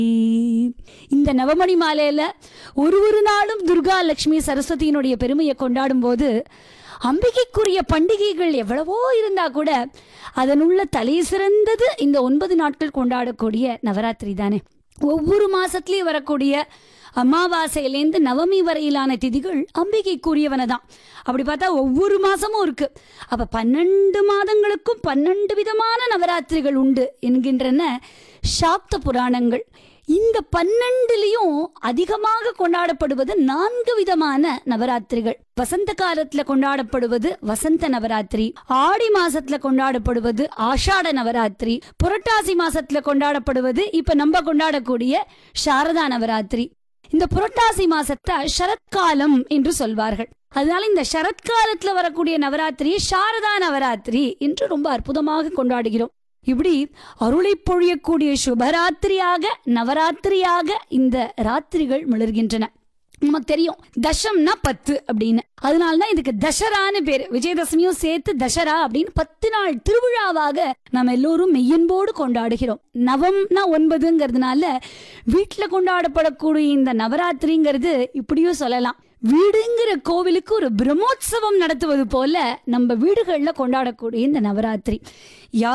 இந்த நவமணி மாலையில ஒரு ஒரு நாளும் துர்கா லட்சுமி சரஸ்வதியினுடைய பெருமையை கொண்டாடும் போது அம்பிகைக்குரிய பண்டிகைகள் எவ்வளவோ இருந்தா கூட அதனுள்ள தலை சிறந்தது இந்த ஒன்பது நாட்கள் கொண்டாடக்கூடிய நவராத்திரி தானே ஒவ்வொரு மாசத்துலயும் வரக்கூடிய அமாவாசையிலேருந்து நவமி வரையிலான திதிகள் அம்பிகைக்குரியவன தான் அப்படி பார்த்தா ஒவ்வொரு மாசமும் இருக்கு அப்ப பன்னெண்டு மாதங்களுக்கும் பன்னெண்டு விதமான நவராத்திரிகள் உண்டு என்கின்றன சாக்த புராணங்கள் இந்த பன்னெண்டுலயும் அதிகமாக கொண்டாடப்படுவது நான்கு விதமான நவராத்திரிகள் வசந்த காலத்துல கொண்டாடப்படுவது வசந்த நவராத்திரி ஆடி மாசத்துல கொண்டாடப்படுவது ஆஷாட நவராத்திரி புரட்டாசி மாசத்துல கொண்டாடப்படுவது இப்ப நம்ம கொண்டாடக்கூடிய சாரதா நவராத்திரி இந்த புரட்டாசி மாசத்தை சரத்காலம் என்று சொல்வார்கள் அதனால இந்த சரத்காலத்துல வரக்கூடிய நவராத்திரி சாரதா நவராத்திரி என்று ரொம்ப அற்புதமாக கொண்டாடுகிறோம் இப்படி அருளை பொழியக்கூடிய சுபராத்திரியாக நவராத்திரியாக இந்த ராத்திரிகள் மிளர்கின்றன நமக்கு தெரியும் தசம்னா பத்து அப்படின்னு அதனாலதான் இதுக்கு தசரான்னு பேரு விஜயதசமியும் சேர்த்து தசரா அப்படின்னு பத்து நாள் திருவிழாவாக நம்ம எல்லோரும் மெய்யன்போடு கொண்டாடுகிறோம் நவம்னா ஒன்பதுங்கிறதுனால வீட்டுல கொண்டாடப்படக்கூடிய இந்த நவராத்திரிங்கிறது இப்படியும் சொல்லலாம் வீடுங்கிற கோவிலுக்கு ஒரு பிரம்மோற்சவம் நடத்துவது போல நம்ம வீடுகள்ல கொண்டாடக்கூடிய இந்த நவராத்திரி யா